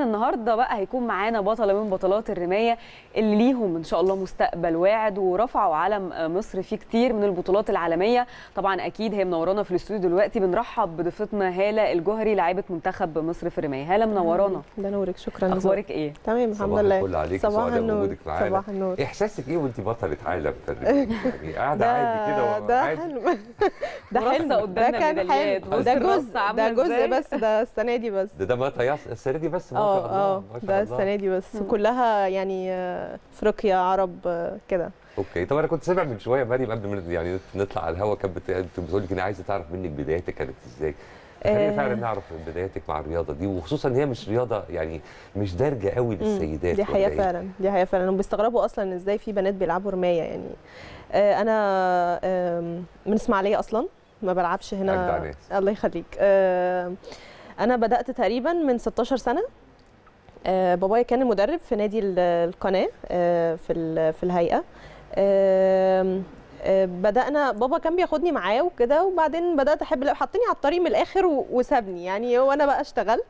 النهارده بقى هيكون معانا بطله من بطلات الرمايه اللي ليهم ان شاء الله مستقبل واعد ورفعوا علم مصر في كتير من البطولات العالميه طبعا اكيد هي منورانا في الاستوديو دلوقتي بنرحب بضيفتنا هاله الجوهري لاعبه منتخب مصر في الرمايه هاله منورانا ده نورك شكرا اخبارك ايه تمام الحمد صباح لله الفل عليك صباح سعداء النور بوجودك معانا صباح النور احساسك ايه وانت بطله عالم في الرماية؟ يعني قاعده ده عادي كده ده عادي حلم ده ورصة حلم ده قدامنا كان ميداليات. حلم بص ده الرصة جزء عاملة ده جزء إزاي. بس ده السنه دي بس ده ده ما طياس السنه دي بس ما اه شاء الله اه ما شاء ده الله. السنه دي بس مم. كلها يعني آه، افريقيا عرب آه، كده اوكي طب انا كنت سامع من شويه مريم قبل ما يعني نطلع على الهوا كانت بت- كنت بتقول لك انا عايزه تعرف منك بدايتك كانت ازاي خلينا آه. فعلا نعرف بداياتك مع الرياضه دي وخصوصا ان هي مش رياضه يعني مش دارجه قوي مم. للسيدات دي ولا حقيقه إيه؟ فعلا دي حقيقه فعلا هم بيستغربوا اصلا ازاي في بنات بيلعبوا رمايه يعني آه، انا آم، من اسماعيليه اصلا ما بلعبش أجدع هنا ناس. الله يخليك آه، انا بدات تقريبا من 16 سنه آه، بابايا كان المدرب في نادي ال- القناه آه، في ال- في الهيئه آم، آه، بدانا بابا كان بياخدني معاه وكده وبعدين بدات احب اللعب. حطني على الطريق من الاخر و- وسابني يعني وانا بقى اشتغلت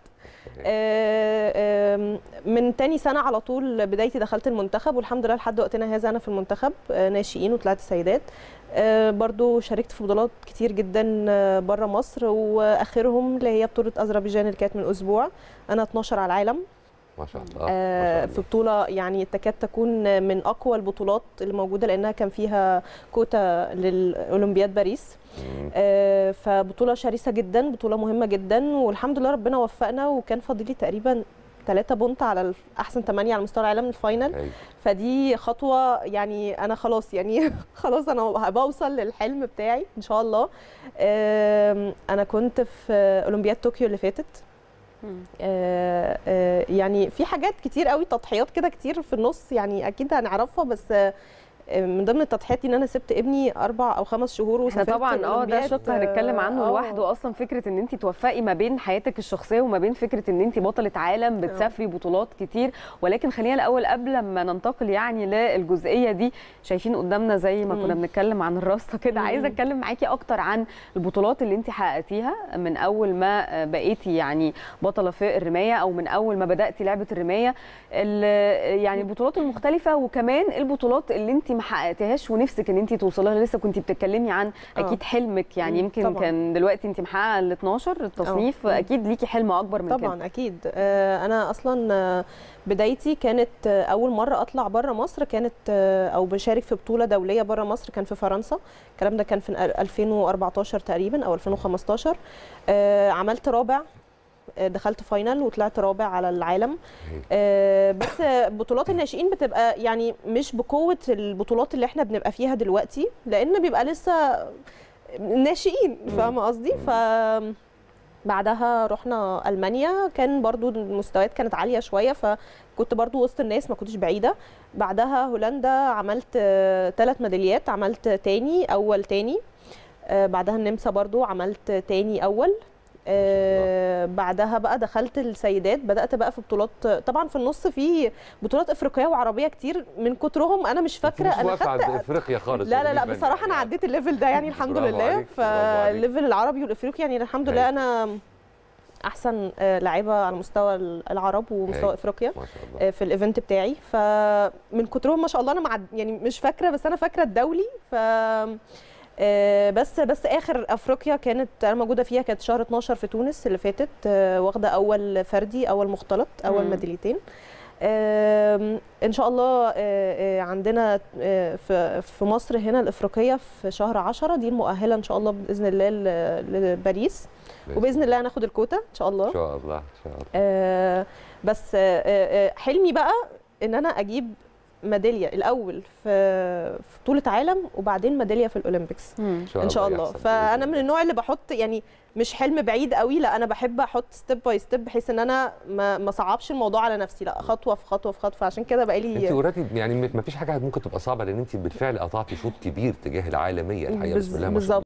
آه، آم، من تاني سنة على طول بدايتي دخلت المنتخب والحمد لله لحد وقتنا هذا أنا في المنتخب آه، ناشئين وطلعت سيدات آه، برضو شاركت في بطولات كتير جدا بره مصر وآخرهم اللي هي بطولة أذربيجان اللي كانت من أسبوع أنا 12 على العالم ما شاء الله آه، ما في شاء بطولة يعني تكاد تكون من أقوى البطولات اللي موجودة لأنها كان فيها كوتا للأولمبياد باريس الله آه، فبطولة شرسة جدا بطولة مهمة جدا والحمد لله ربنا وفقنا وكان فاضلي تقريبا ثلاثة بونت على ال- أحسن ثمانية على مستوى العالم الفاينل أيوة. فدي خطوة يعني أنا خلاص يعني خلاص أنا بوصل للحلم بتاعي إن شاء الله آم، أنا كنت في أولمبياد طوكيو اللي فاتت مم. آه، آه، يعني في حاجات كتير قوي تضحيات كده كتير في النص يعني اكيد هنعرفها بس آه، من ضمن التضحيات دي ان انا سبت ابني اربع او خمس شهور احنا وسافرت طبعا اه ده الأولمبياد. شق هنتكلم عنه آه، لوحده اصلا فكره ان انت توفقي ما بين حياتك الشخصيه وما بين فكره ان انت بطله عالم بتسافري بطولات كتير ولكن خلينا الاول قبل ما ننتقل يعني للجزئيه دي شايفين قدامنا زي ما مم. كنا بنتكلم عن الرصه كده مم. عايزه اتكلم معاكي اكتر عن البطولات اللي انت حققتيها من اول ما بقيتي يعني بطله في الرمايه او من اول ما بداتي لعبه الرمايه ال- يعني البطولات المختلفه وكمان البطولات اللي انت ما حققتيهاش ونفسك ان انت توصلي لها لسه كنت بتتكلمي عن آه. اكيد حلمك يعني مم، يمكن طبعاً. كان دلوقتي انت محققه ال 12 التصنيف آه. اكيد ليكي حلم اكبر من كده طبعا اكيد آه، انا اصلا آه، بدايتي كانت آه، اول مره اطلع بره مصر كانت آه، او بشارك في بطوله دوليه بره مصر كان في فرنسا الكلام ده كان في 2014 تقريبا او 2015 آه، عملت رابع آه، دخلت فاينل وطلعت رابع على العالم آه، بس بطولات الناشئين بتبقى يعني مش بقوه البطولات اللي احنا بنبقى فيها دلوقتي لان بيبقى لسه ناشئين فاهمه قصدي ف بعدها رحنا المانيا كان برضو المستويات كانت عاليه شويه فكنت برضو وسط الناس ما كنتش بعيده بعدها هولندا عملت ثلاث ميداليات عملت تاني اول تاني آه، بعدها النمسا برضو عملت تاني اول آه، بعدها بقى دخلت السيدات بدات بقى في بطولات طبعا في النص في بطولات افريقيه وعربيه كتير من كترهم انا مش فاكره مش انا واقفه عند خدت افريقيا خالص لا لا لا بالنسبة بصراحه لي. انا عديت الليفل ده يعني الحمد برافو لله عليك، برافو عليك. فالليفل العربي والافريقي يعني الحمد لله انا احسن آه، لاعيبه على مستوى العرب ومستوى هاي. افريقيا ما شاء الله آه، في الايفنت بتاعي فمن كترهم ما شاء الله انا معد يعني مش فاكره بس انا فاكره الدولي ف آه، بس بس اخر افريقيا كانت انا موجوده فيها كانت شهر 12 في تونس اللي فاتت آه، واخده اول فردي اول مختلط اول مم. ميداليتين آم، ان شاء الله آه، آه، عندنا آه، في في مصر هنا الافريقيه في شهر 10 دي المؤهله ان شاء الله باذن الله ل- لباريس وباذن الله هناخد الكوتا ان شاء الله ان شاء الله ان شاء الله آه، بس آه، آه، حلمي بقى ان انا اجيب ميداليه الاول في في بطوله عالم وبعدين ميداليه في الاولمبيكس مم. ان شاء الله يحصل فانا بإذن من الله. النوع اللي بحط يعني مش حلم بعيد قوي لا انا بحب احط ستيب باي ستيب بحيث ان انا ما ما صعبش الموضوع على نفسي لا خطوه في خطوه في خطوه فعشان كده بقى انت لي اوريدي يعني ما فيش حاجه ممكن تبقى صعبه لان انت بالفعل قطعتي شوط كبير تجاه العالميه الحقيقه بسم الله ما شاء بالظبط